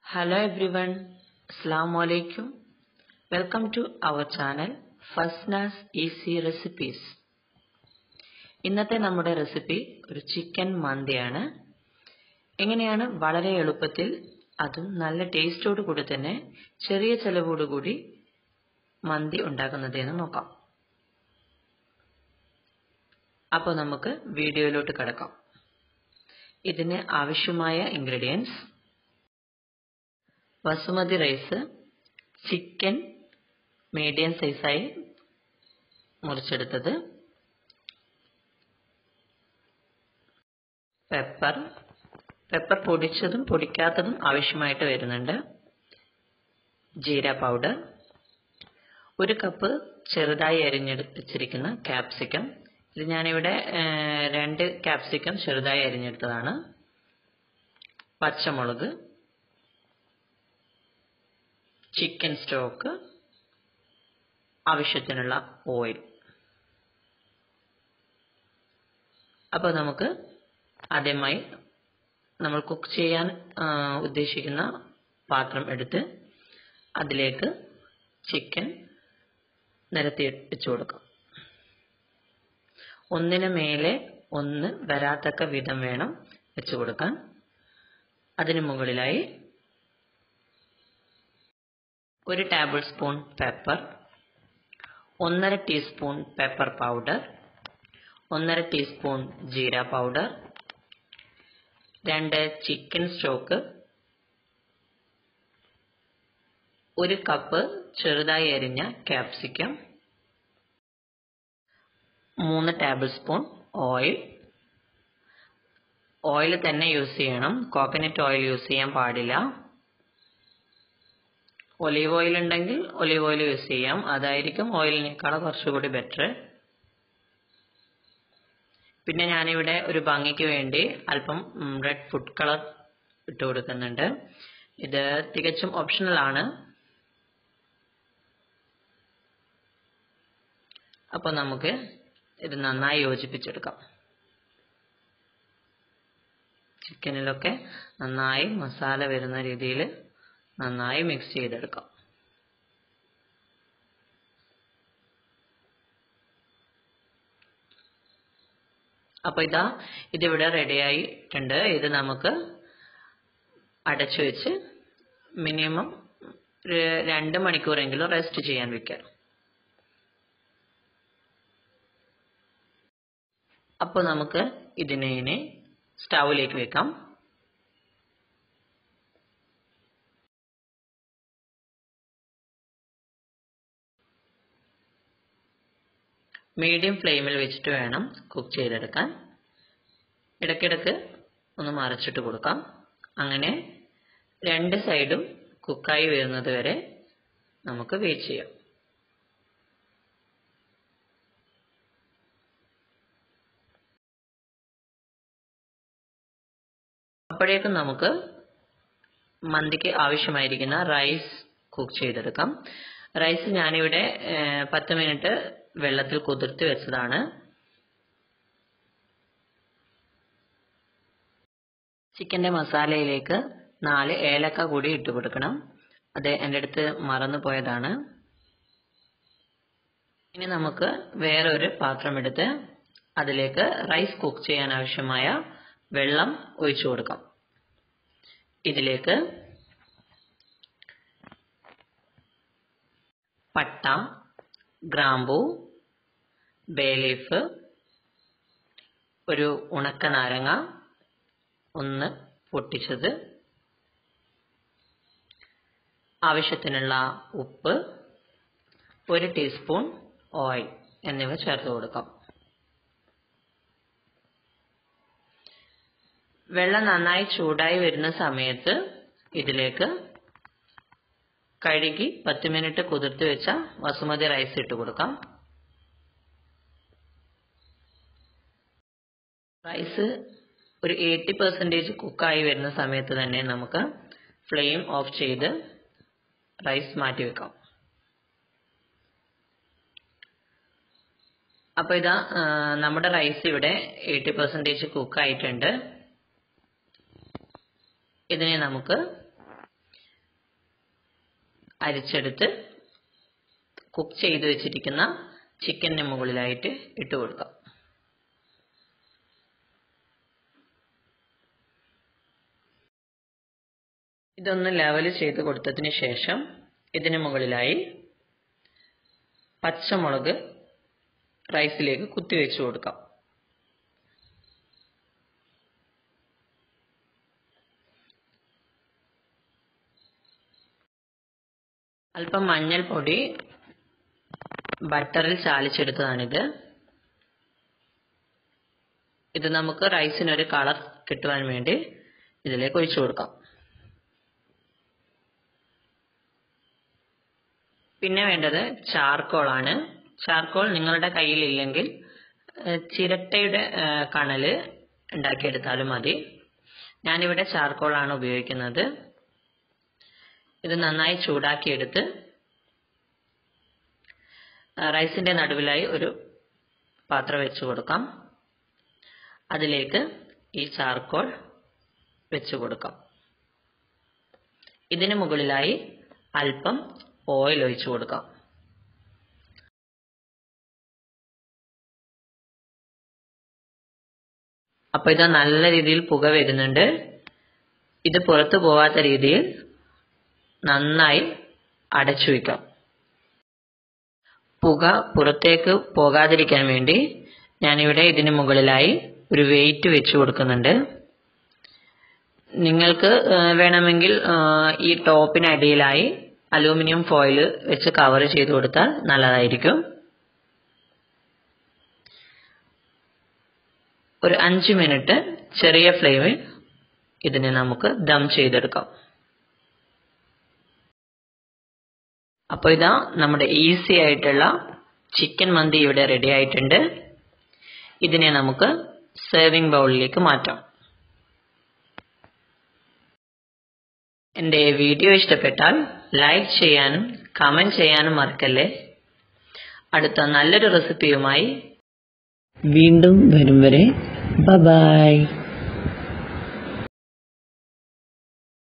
Hello everyone, Assalamu alaikum. Welcome to our channel Fasnas Easy Recipes. ഇന്നത്തെ നമ്മുടെ recipe ഒരു chicken മന്തിയാണ് എങ്ങനെയാണ് വളരെ എളുപ്പത്തിൽ അതും നല്ല ടേസ്റ്റോട് കൂടി തന്നെ ചെറിയ ചെലവോടുകൂടി മന്തി ഉണ്ടാക്കുന്നത് എന്ന് നോക്കാം അപ്പോൾ നമുക്ക് വീഡിയോയിലോട്ട് കിടക്കാം ഇതിന് ആവശ്യമായ ingredients basmati rice chicken medium സൈസായി മുറിച്ചെടുത്തത് പെപ്പർ പെപ്പർ പൊടിച്ചതും പൊടിക്കാത്തതും ആവശ്യമായിട്ട് വരുന്നുണ്ട് ജീര പൗഡർ ഒരു കപ്പ് ചെറുതായി അരിഞ്ഞെടുത്ത് വെച്ചിരിക്കുന്ന ക്യാപ്സിക്കം ഇത് ഞാനിവിടെ രണ്ട് ക്യാപ്സിക്കം ചെറുതായി അരിഞ്ഞെടുത്തതാണ് പച്ചമുളക് ചിക്കൻ സ്റ്റോക്ക് ആവശ്യത്തിനുള്ള ഓയിൽ അപ്പോൾ നമുക്ക് ആദ്യമായി നമ്മൾ കുക്ക് ചെയ്യാൻ ഉദ്ദേശിക്കുന്ന പാത്രം എടുത്ത് അതിലേക്ക് ചിക്കൻ നിരത്തി വെച്ചു കൊടുക്കാം ഒന്നിന് മേലെ ഒന്ന് വരാത്തക്ക വിധം വേണം വെച്ചു കൊടുക്കാൻ അതിന് മുകളിലായി ഒരു ടേബിൾ സ്പൂൺ പെപ്പർ ഒന്നര ടീസ്പൂൺ പെപ്പർ പൗഡർ ഒന്നര ടീസ്പൂൺ ജീര പൗഡർ രണ്ട് ചിക്കൻ സ്റ്റോക്ക് ഒരു കപ്പ് ചെറുതായി അരിഞ്ഞ ക്യാപ്സിക്കം മൂന്ന് ടേബിൾ സ്പൂൺ ഓയിൽ ഓയിൽ തന്നെ യൂസ് ചെയ്യണം കോക്കനട്ട് ഓയിൽ യൂസ് ചെയ്യാൻ പാടില്ല ഒലീവ് ഓയിൽ ഉണ്ടെങ്കിൽ ഒലീവ് ഓയിൽ യൂസ് ചെയ്യാം അതായിരിക്കും ഓയിലിനേക്കാൾ കുറച്ചുകൂടി ബെറ്റർ പിന്നെ ഞാനിവിടെ ഒരു ഭംഗിക്ക് വേണ്ടി അല്പം റെഡ് ഫുഡ് കളർ ഇട്ട് കൊടുക്കുന്നുണ്ട് ഇത് തികച്ചും ഓപ്ഷണൽ ആണ് അപ്പോൾ നമുക്ക് ഇത് നന്നായി യോജിപ്പിച്ചെടുക്കാം ചിക്കനിലൊക്കെ നന്നായി മസാല വരുന്ന രീതിയിൽ നന്നായി മിക്സ് ചെയ്തെടുക്കാം അപ്പോൾ ഇതാ ഇതിവിടെ റെഡി ആയിട്ടുണ്ട് ഇത് നമുക്ക് അടച്ചു വെച്ച് മിനിമം രണ്ട് മണിക്കൂറെങ്കിലും റെസ്റ്റ് ചെയ്യാൻ വെക്കാം അപ്പോൾ നമുക്ക് ഇതിനെ ഇനി സ്റ്റൗവിലേക്ക് വെക്കാം മീഡിയം ഫ്ലെയിമിൽ വെച്ചിട്ട് വേണം കുക്ക് ചെയ്തെടുക്കാൻ ഇടയ്ക്കിടയ്ക്ക് ഒന്ന് മറിച്ചിട്ട് കൊടുക്കാം അങ്ങനെ രണ്ട് സൈഡും കുക്കായി വരുന്നത് വരെ നമുക്ക് വെയിറ്റ് ചെയ്യാം അപ്പോഴേക്കും നമുക്ക് മന്തിക്ക് ആവശ്യമായിരിക്കുന്ന റൈസ് കുക്ക് ചെയ്തെടുക്കാം റൈസ് ഞാനിവിടെ പത്ത് മിനിറ്റ് വെള്ളത്തിൽ കുതിർത്ത് വെച്ചതാണ് ചിക്കൻ്റെ മസാലയിലേക്ക് നാല് ഏലക്ക കൂടി ഇട്ട് കൊടുക്കണം അത് എൻ്റെ അടുത്ത് മറന്നു പോയതാണ് ഇനി നമുക്ക് വേറൊരു പാത്രം എടുത്ത് അതിലേക്ക് റൈസ് കുക്ക് ചെയ്യാൻ ആവശ്യമായ വെള്ളം ഒഴിച്ചു കൊടുക്കാം ഇതിലേക്ക് പട്ട ഗ്രാമ്പൂ ബേലീഫ് ഒരു ഉണക്ക നാരങ്ങ ഒന്ന് പൊട്ടിച്ചത് ആവശ്യത്തിനുള്ള ഉപ്പ് ഒരു ടീസ്പൂൺ ഓയിൽ എന്നിവ ചേർത്ത് കൊടുക്കാം വെള്ളം നന്നായി ചൂടായി വരുന്ന സമയത്ത് ഇതിലേക്ക് കഴുകി പത്ത് മിനിറ്റ് കുതിർത്ത് വെച്ച ബസുമതി റൈസ് ഇട്ട് കൊടുക്കാം റൈസ് ഒരു എയ്റ്റി പെർസെൻറ്റേജ് കുക്കായി വരുന്ന സമയത്ത് തന്നെ നമുക്ക് ഫ്ലെയിം ഓഫ് ചെയ്ത് റൈസ് മാറ്റി വെക്കാം അപ്പോൾ ഇതാ നമ്മുടെ റൈസ് ഇവിടെ എയ്റ്റി പെർസെൻറ്റേജ് കുക്കായിട്ടുണ്ട് ഇതിനെ നമുക്ക് അരിച്ചെടുത്ത് കുക്ക് ചെയ്ത് വെച്ചിരിക്കുന്ന ചിക്കന് മുകളിലായിട്ട് ഇട്ട് കൊടുക്കാം ഇതൊന്ന് ലെവൽ ചെയ്ത് കൊടുത്തതിന് ശേഷം ഇതിന് മുകളിലായി പച്ചമുളക് റൈസിലേക്ക് കുത്തിവെച്ച് കൊടുക്കാം അല്പം മഞ്ഞൾപ്പൊടി ബട്ടറിൽ ചാലിച്ചെടുത്തതാണിത് ഇത് നമുക്ക് റൈസിനൊരു കളർ കിട്ടുവാൻ വേണ്ടി ഇതിലേക്ക് ഒഴിച്ചു കൊടുക്കാം പിന്നെ വേണ്ടത് ചാർക്കോൾ ആണ് ചാർക്കോൾ നിങ്ങളുടെ കയ്യിലില്ലെങ്കിൽ ചിരട്ടയുടെ കണല് ഉണ്ടാക്കിയെടുത്താലും മതി ഞാനിവിടെ ചാർക്കോൾ ആണ് ഉപയോഗിക്കുന്നത് ഇത് നന്നായി ചൂടാക്കിയെടുത്ത് റൈസിന്റെ നടുവിലായി ഒരു പാത്രം വെച്ചു കൊടുക്കാം അതിലേക്ക് ഈ ചാർക്കോൾ വെച്ചു കൊടുക്കാം ഇതിന് മുകളിലായി അല്പം ഓയിൽ ഒഴിച്ചു കൊടുക്കാം അപ്പൊ ഇത് നല്ല രീതിയിൽ പുക വരുന്നുണ്ട് ഇത് പുറത്തു പോവാത്ത രീതിയിൽ നന്നായി അടച്ചു വയ്ക്കാം പുക പുറത്തേക്ക് പോകാതിരിക്കാൻ വേണ്ടി ഞാനിവിടെ ഇതിന് മുകളിലായി ഒരു വെയിറ്റ് വെച്ച് കൊടുക്കുന്നുണ്ട് നിങ്ങൾക്ക് വേണമെങ്കിൽ ഈ ടോപ്പിനടിയിലായി അലൂമിനിയം ഫോയിൽ വെച്ച് കവർ ചെയ്ത് കൊടുത്താൽ നല്ലതായിരിക്കും ഒരു അഞ്ച് മിനിറ്റ് ചെറിയ ഫ്ലെയിമിൽ ഇതിനെ നമുക്ക് ദം ചെയ്തെടുക്കാം അപ്പോൾ ഇതാ നമ്മുടെ ഈസി ആയിട്ടുള്ള ചിക്കൻ മന്തി ഇവിടെ റെഡി ആയിട്ടുണ്ട് ഇതിനെ നമുക്ക് സെർവിംഗ് ബൗളിലേക്ക് മാറ്റാം എൻ്റെ വീഡിയോ ഇഷ്ടപ്പെട്ടാൽ ലൈക്ക് ചെയ്യാനും കമൻറ്റ് ചെയ്യാനും മറക്കല്ലേ അടുത്ത നല്ലൊരു റെസിപ്പിയുമായി വീണ്ടും വരും വരെ ബൈ